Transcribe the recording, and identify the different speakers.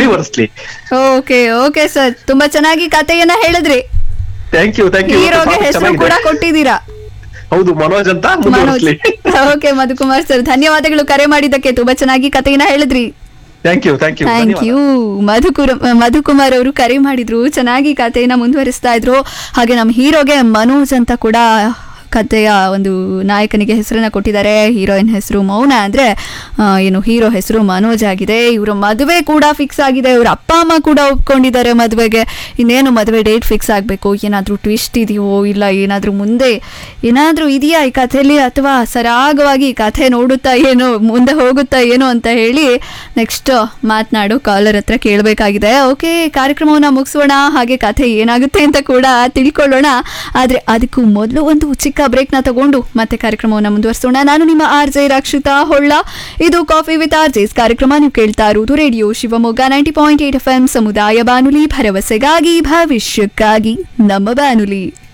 Speaker 1: ಮುಂದುವರಿಸ್ಲಿ
Speaker 2: okay okay sir ತುಂಬಾ ಚೆನ್ನಾಗಿ ಕಥೆಯನ್ನ ಹೇಳಿದ್ರಿ
Speaker 1: ಥ್ಯಾಂಕ್ ಯು ಥ್ಯಾಂಕ್ ಯು
Speaker 2: ಹೀರೋಗೆ ಹೆಸರು ಕೂಡ ಕೊಟ್ಟಿದ್ದೀರಾ
Speaker 1: ಹೌದು ಮನೋಜ್ ಅಂತ
Speaker 2: ಮನೋಜ್
Speaker 1: ಮುಂದುವರಿಸ್ಲಿ
Speaker 2: ಓಕೆ ಮಧುಕುಮಾರ್ ಸರ್ ಧನ್ಯವಾದಗಳು ಕರೆ ಮಾಡಿದ್ದಕ್ಕೆ ತುಂಬಾ ಚೆನ್ನಾಗಿ ಕಥೆಯನ್ನ ಹೇಳಿದ್ರಿ
Speaker 1: thank you thank you
Speaker 2: thank you ಮಧುಕುರ ಮಧುಕುಮಾರ್ ಅವರು ಕರೆ ಮಾಡಿದ್ರು ಚೆನ್ನಾಗಿ ಕಥೆಯನ್ನ ಮುಂದುವರಿಸ್ತಾ ಇದ್ರು ಹಾಗೆ ನಮ್ಮ ಹೀರೋಗೆ ಮನೋಜ್ ಅಂತ ಕೂಡ ಕಥೆಯ ಒಂದು ನಾಯಕನಿಗೆ ಹೆಸರನ್ನ ಕೊಟ್ಟಿದ್ದಾರೆ ಹೀರೋಯಿನ್ ಹೆಸರು ಮೌನ ಅಂದ್ರೆ ಆ, ಏನು ಹೀರೋ ಹೆಸರು ಮನೋಜ್ ಆಗಿದೆ ಇವರು ಮದುವೆ ಕೂಡ ಫಿಕ್ಸ್ ಆಗಿದೆ ಇವ್ರ ಅಪ್ಪ ಅಮ್ಮ ಕೂಡ ಒಪ್ಕೊಂಡಿದ್ದಾರೆ ಮದುವೆಗೆ ಇನ್ನೇನು ಮದುವೆ ಡೇಟ್ ಫಿಕ್ಸ್ ಆಗಬೇಕು ಏನಾದರೂ ಟ್ವಿಸ್ಟ್ ಇದೆಯೋ ಇಲ್ಲ ಏನಾದರೂ ಮುಂದೆ ಏನಾದರೂ ಇದೆಯಾ ಈ ಕಥೆಯಲ್ಲಿ ಅಥವಾ ಸರಾಗವಾಗಿ ಈ ಕಥೆ ನೋಡುತ್ತಾ ಏನೋ ಮುಂದೆ ಹೋಗುತ್ತಾ ಏನೋ ಅಂತ ಹೇಳಿ ನೆಕ್ಸ್ಟ್ ಮಾತನಾಡು ಕಾಲರ್ ಹತ್ರ ಕೇಳಬೇಕಾಗಿದೆ ಓಕೆ ಕಾರ್ಯಕ್ರಮವನ್ನು ಮುಗಿಸೋಣ ಹಾಗೆ ಕಥೆ ಏನಾಗುತ್ತೆ ಅಂತ ಕೂಡ ತಿಳ್ಕೊಳ್ಳೋಣ ಆದರೆ ಅದಕ್ಕೂ ಮೊದಲು ಒಂದು ಚಿಕ್ಕ ಬ್ರೇಕ್ನ ತಗೊಂಡು ಮತ್ತೆ ಕಾರ್ಯಕ್ರಮವನ್ನು ಮುಂದುವರಿಸೋಣ ನಾನು ನಿಮ್ಮ ಆರ್ ಜೆ ರಕ್ಷಿತಾ ಹೊಳ್ಳ ಇದು ಕಾಫಿ ವಿತ್ ಆರ್ ಜೆಸ್ ಕಾರ್ಯಕ್ರಮ ನೀವು ಕೇಳ್ತಾ ಇರುವುದು radio Shivamogga ninety point eight F M ಸಮುದಾಯ ಬಾನುಲಿ ಭರವಸೆಗಾಗಿ ಭವಿಷ್ಯಕ್ಕಾಗಿ ನಮ್ಮ ಬಾನುಲಿ